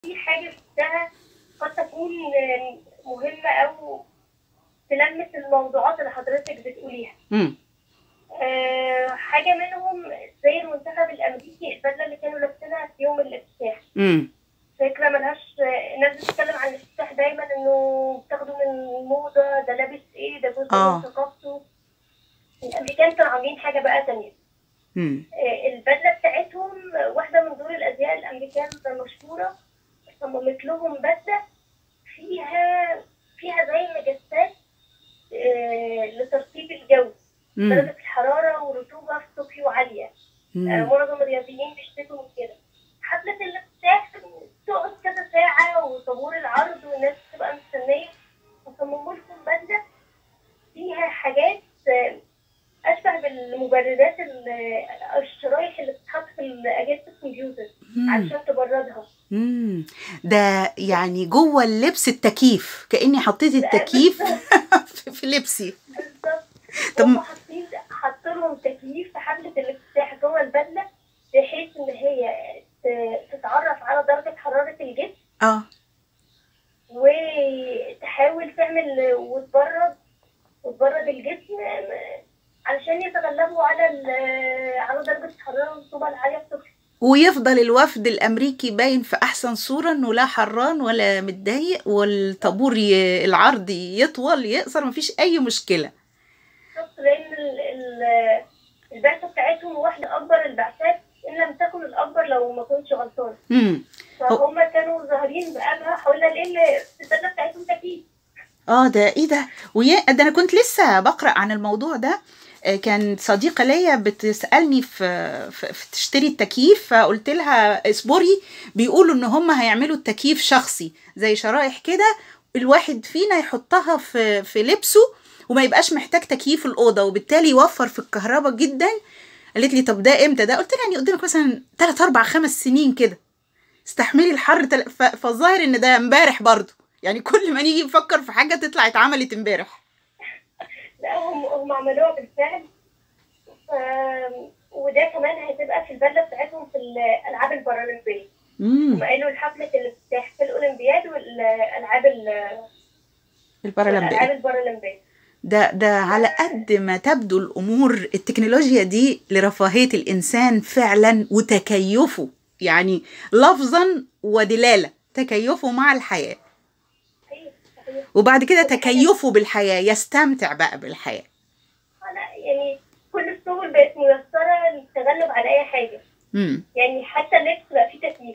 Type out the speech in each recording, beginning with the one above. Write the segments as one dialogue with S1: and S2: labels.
S1: في حاجة شفتها قد تكون مهمة أو تلمس الموضوعات اللي حضرتك بتقوليها
S2: امم
S1: أه حاجة منهم زي المنتخب الأمريكي البدلة اللي كانوا لابسينها في يوم الافتتاح
S2: امم
S1: فكرة ملهاش الناس بتتكلم عن الافتتاح دايما إنه بتاخده من الموضة ده لابس إيه ده جزء
S2: آه.
S1: من ثقافته الأمريكان كانوا عاملين حاجة بقى تانية
S2: امم
S1: آه، البدلة بتاعتهم واحدة من دور الأزياء الأمريكان المشهورة صممت لهم بدلة فيها فيها زي مجسات آه، لترطيب الجو درجة الحرارة والرطوبة في طوكيو عالية آه، معظم الرياضيين بيشتكوا من كده حفلة الافتتاح تقعد كذا ساعة وطابور العرض والناس بتبقى مستنية وصمموا لكم بدلة فيها حاجات آه، أشبه بالمبردات ال- الشرايح اللي بتتحط في أجهزة الكمبيوتر علشان تبردها
S2: امم ده يعني جوه اللبس التكييف كاني حطيت التكييف في- في لبسي
S1: بالظبط
S2: طب-
S1: هم حاطين حاطين لهم تكييف في حفلة الافتتاح جوه البدلة بحيث إن هي ت- تتعرف على درجة حرارة الجسم
S2: اه
S1: وتحاول تعمل وتبرد وتبرد الجسم علشان يتغلبوا على ال- على درجة الحرارة والرطوبة العالية في طوكيو
S2: ويفضل الوفد الامريكي باين في احسن صوره انه لا حران ولا متضايق والطابور ي... العرض يطول يقصر مفيش اي مشكله
S1: بالظبط لأن ال- ال- البعثة بتاعتهم واحدة أكبر البعثات إن لم تكن الأكبر لو ما كنتش غلطان
S2: امم
S1: فهم كانوا ظاهرين بقالها حولنا لأن البدلة بتاعتهم تكييف
S2: اه ده ايه ده ويا ده انا كنت لسه بقرا عن الموضوع ده آه، كان صديقة ليا بتسألني في, في, في تشتري التكييف فقلت لها اصبري بيقولوا ان هم هيعملوا التكييف شخصي زي شرائح كده الواحد فينا يحطها في في لبسه وما يبقاش محتاج تكييف الأوضة وبالتالي يوفر في الكهرباء جدا قالت لي طب ده امتى ده قلت لها يعني قدامك مثلا 3 4 5 سنين كده استحملي الحر تل... ف... فالظاهر ان ده امبارح برضه يعني كل ما نيجي نفكر في حاجه تطلع اتعملت امبارح
S1: لا هم هم عملوها بالفعل ف... وده كمان هتبقى في البدلة بتاعتهم في الألعاب البارالمبية
S2: امم
S1: هم قالوا حفلة الافتتاح في الأولمبياد والألعاب ال-
S2: البارالمبية
S1: الألعاب البارالمبية
S2: ده ده على قد ما تبدو الامور التكنولوجيا دي لرفاهيه الانسان فعلا وتكيفه يعني لفظا ودلاله تكيفه مع الحياه
S1: صحيح صحيح
S2: وبعد كده تكيفه بالحياه يستمتع بقى بالحياه
S1: أنا يعني كل السبل بقت ميسرة للتغلب على أي حاجة
S2: امم
S1: يعني حتى اللبس بقى فيه تكييف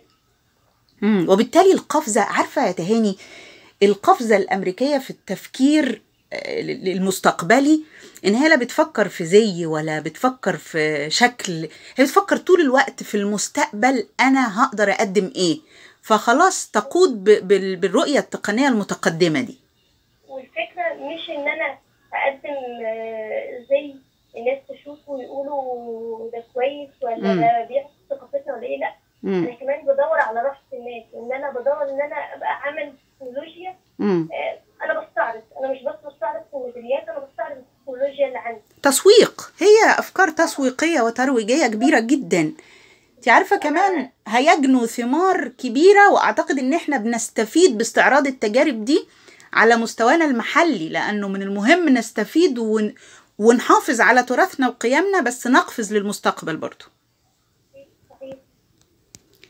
S2: امم وبالتالي القفزه عارفه يا تهاني القفزه الامريكيه في التفكير آه، المستقبلي ان هي لا بتفكر في زي ولا بتفكر في شكل هي بتفكر طول الوقت في المستقبل انا هقدر اقدم ايه فخلاص تقود ب- بال- بالرؤيه التقنيه المتقدمه دي
S1: والفكرة مش إن أنا أقدم آه، زي الناس تشوفه ويقولوا ده كويس ولا
S2: مم.
S1: ده بيعكس ثقافتنا ولا إيه لأ
S2: امم
S1: أنا كمان بدور على راحة الناس إن أنا بدور إن أنا أبقى عامل تكنولوجيا
S2: امم
S1: آه، أنا بستعرض أنا مش بس بستعرض كوميديات أنا بستعرض التكنولوجيا اللي عندي
S2: تسويق هي افكار تسويقيه وترويجيه كبيره جدا انت عارفه كمان هيجنوا ثمار كبيره واعتقد ان احنا بنستفيد باستعراض التجارب دي على مستوانا المحلي لانه من المهم نستفيد ون... ونحافظ على تراثنا وقيمنا بس نقفز للمستقبل برضه